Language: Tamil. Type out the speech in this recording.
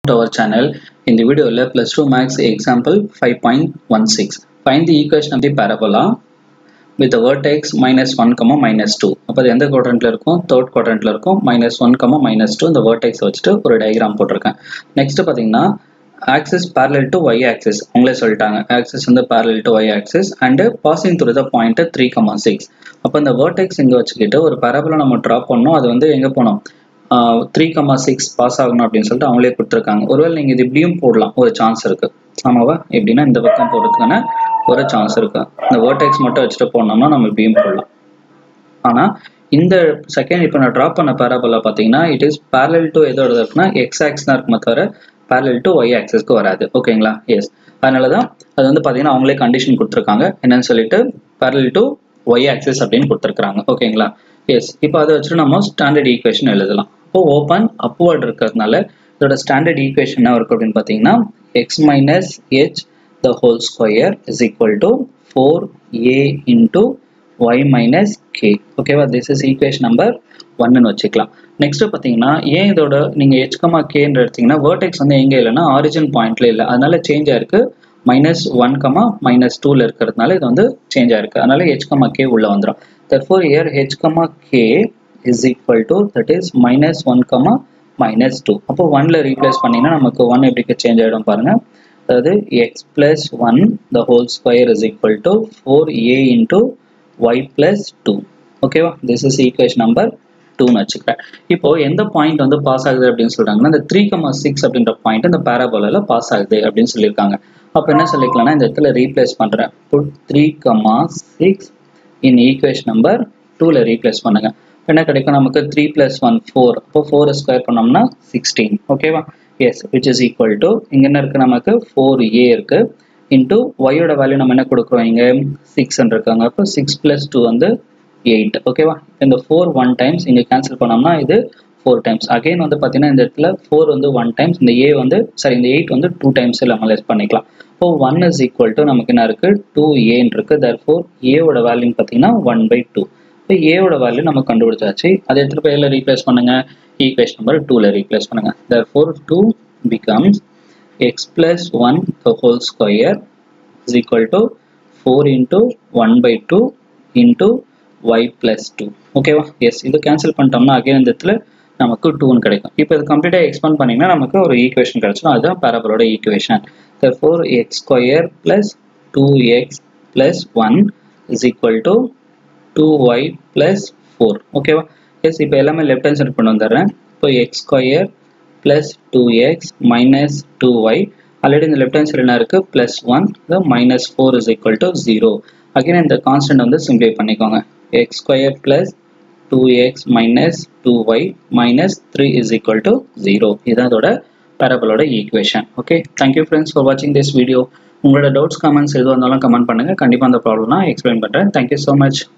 to our channel. In the video, plus 2 max example 5.16. Find the equation of the parabola with the vertex minus 1, comma minus 2. அப்போ அது எந்த குவாட்ரண்ட்ல இருக்கும் தேர்ட் குவாட்ரண்ட்ல இருக்கும் minus one comma minus two இந்த வேர்டெக்ஸ் வச்சுட்டு ஒரு டயக்ராம் போட்டிருக்கேன் நெக்ஸ்ட் பார்த்தீங்கன்னா axis parallel to Y axis அவங்களே சொல்லிட்டாங்க ஆக்சிஸ் வந்து parallel to Y axis and passing through the point three comma six அப்போ இந்த வேர்டெக்ஸ் இங்கே வச்சுக்கிட்டு ஒரு பரபலை நம்ம ட்ராப் பண்ணோம் அது வந்து எங்கே போனோம் த்ரீ கமா சிக்ஸ் பாஸ் ஆகணும் அப்படின்னு சொல்லிட்டு அவங்களே கொடுத்துருக்காங்க ஒருவேளை நீங்கள் இது இப்படியும் போடலாம் ஒரு சான்ஸ் இருக்கு ஆமாவா எப்படின்னா இந்த பக்கம் போடுறதுக்கான ஒரு சான்ஸ் இருக்கு இந்த வேர்டெக்ஸ் மட்டும் வச்சுட்டு போனோம்னா நம்ம இப்படியும் போடலாம் ஆனால் இந்த செகண்ட் இப்போ நான் ட்ராப் பண்ண பேராபோலா பார்த்தீங்கன்னா இட் இஸ் பேரல் டு எதோட இருக்குன்னா எக்ஸ் ஆக்ஸ் தான் இருக்குமே தவிர பேரல் டு ஒய் ஆக்சஸ்க்கு வராது ஓகேங்களா எஸ் அதனால தான் அது வந்து பார்த்தீங்கன்னா அவங்களே கண்டிஷன் கொடுத்துருக்காங்க என்னன்னு சொல்லிட்டு பேரல் டு ஒய் ஆக்சஸ் அப்படின்னு கொடுத்துருக்காங்க ஓகேங்களா எஸ் இப்போ அதை வச்சுட்டு நம்ம ஸ்டாண்டர்ட் ஈக்குவேஷன் எழுதலாம் இப்போ ஓப்பன் அப்வர்ட் இருக்கிறதுனால இதோட ஸ்டாண்டர்ட் ஈக்குவேஷன் என்ன இருக்கு அப்படின்னு பார்த்தீங்கன்னா X minus H the whole square is equal to four A into Y minus K ஓகேவா திஸ் இஸ் ஈக்குவேஷன் நம்பர் ஒன்னு வச்சுக்கலாம் நெக்ஸ்ட் பார்த்தீங்கன்னா ஏன் இதோட நீங்கள் ஹெச்கமா கேன்னு எடுத்தீங்கன்னா வேர்டெக்ஸ் வந்து எங்கே இல்லைன்னா ஆரிஜின் பாயிண்ட்ல இல்லை அதனால சேஞ்ச் ஆயிருக்கு மைனஸ் ஒன் கமா மைனஸ் டூல இருக்கிறதுனால இது வந்து சேஞ்ச் ஆயிருக்கு அதனால ஹெச்கமா கே உள்ள வந்துடும் therefore here h comma k is equal to that is minus 1 comma minus 2 அப்போ 1ல ரீப்ளேஸ் பண்ணீங்கன்னா நமக்கு 1 எப்படி சேஞ்ச் ஆயிடும் பாருங்க அதாவது x plus 1 the whole square is equal to 4a into y plus 2 ஓகேவா this is equation number 2 வச்சுக்கிறேன் இப்போ எந்த பாயிண்ட் வந்து பாஸ் ஆகுது அப்படின்னு சொல்றாங்கன்னா இந்த த்ரீ கமா சிக்ஸ் அப்படின்ற பாயிண்ட் இந்த பேராபோலால பாஸ் ஆகுது அப்படின்னு சொல்லியிருக்காங்க அப்போ என்ன சொல்லிக்கலாம்னா இந்த இடத்துல ரீப்ளேஸ் பண்றேன் put three comma six in equation number டூவில் ரீப்ளேஸ் பண்ணுங்க என்ன கிடைக்கும் நமக்கு த்ரீ ப்ளஸ் ஒன் ஃபோர் அப்போ ஃபோர் ஸ்கொயர் பண்ணோம்னா சிக்ஸ்டீன் ஓகேவா yes which is equal to இங்கே என்ன இருக்குது நமக்கு ஃபோர் ஏ இருக்குது இன்டூ ஒய்யோட வேல்யூ நம்ம என்ன கொடுக்குறோம் இங்கே சிக்ஸ் இருக்காங்க அப்போ சிக்ஸ் ப்ளஸ் டூ வந்து எயிட் ஓகேவா இந்த ஃபோர் ஒன் டைம்ஸ் இங்கே கேன்சல் பண்ணோம்னா இது ஃபோர் டைம்ஸ் அகைன் வந்து பார்த்தீங்கன்னா இந்த இடத்துல ஃபோர் வந்து ஒன் டைம்ஸ் இந்த ஏ வந்து சாரி இந்த எயிட் வந்து டூ டைம்ஸ் நம்ம லெஸ் பண்ணிக்கலாம் இப்போ ஒன் இஸ் ஈக்குவல் டு நமக்கு என்ன இருக்கு டூ ஏன்னு இருக்கு தர் ஃபோர் ஏவோட வேல்யூன்னு பார்த்தீங்கன்னா ஒன் பை டூ இப்போ ஏவோட வேல்யூ நம்ம கண்டுபிடிச்சாச்சு அதை எடுத்துகிட்டு போய் எதில் ரீப்ளேஸ் பண்ணுங்க ஈக்குவேஷன் நம்பர் டூவில் ரீப்ளேஸ் பண்ணுங்க தர் four two becomes X plus one the whole square is equal to four into one by two into Y plus two ஓகேவா எஸ் இது கேன்சல் பண்ணிட்டோம்னா அகைன் இந்த இடத்துல நமக்கு டூன்னு கிடைக்கும் இப்போ இது கம்ப்ளீட்டாக எக்ஸ்பேண்ட் பண்ணிங்கன்னா நமக்கு ஒரு ஈக்குவேஷன் கிடைச்சிடும் அதுதான் பேரபலோட equation therefore x square plus 2x plus 1 is equal to 2y plus 4 ஓகேவா எஸ் இப்போ எல்லாமே லெஃப்ட் ஹேண்ட் சைட் கொண்டு வந்துடுறேன் இப்போ X square plus two X minus two Y already இந்த லெஃப்ட் ஹேண்ட் சைடு என்ன இருக்குது ப்ளஸ் ஒன் இது minus four is equal to zero again இந்த கான்ஸ்டன்ட் வந்து சிம்ப்ளை பண்ணிக்கோங்க X square plus two X minus two Y minus three is equal to zero இதுதான் அதோட பேரபலோட equation okay thank you friends for வாட்சிங் திஸ் வீடியோ உங்களோட டவுட்ஸ் கமெண்ட்ஸ் எதுவாக இருந்தாலும் கமெண்ட் பண்ணுங்கள் கண்டிப்பாக அந்த ப்ராப்ளம் நான் எக்ஸ்பிளைன் பண்ணுறேன் தேங்க்யூ ஸோ மச்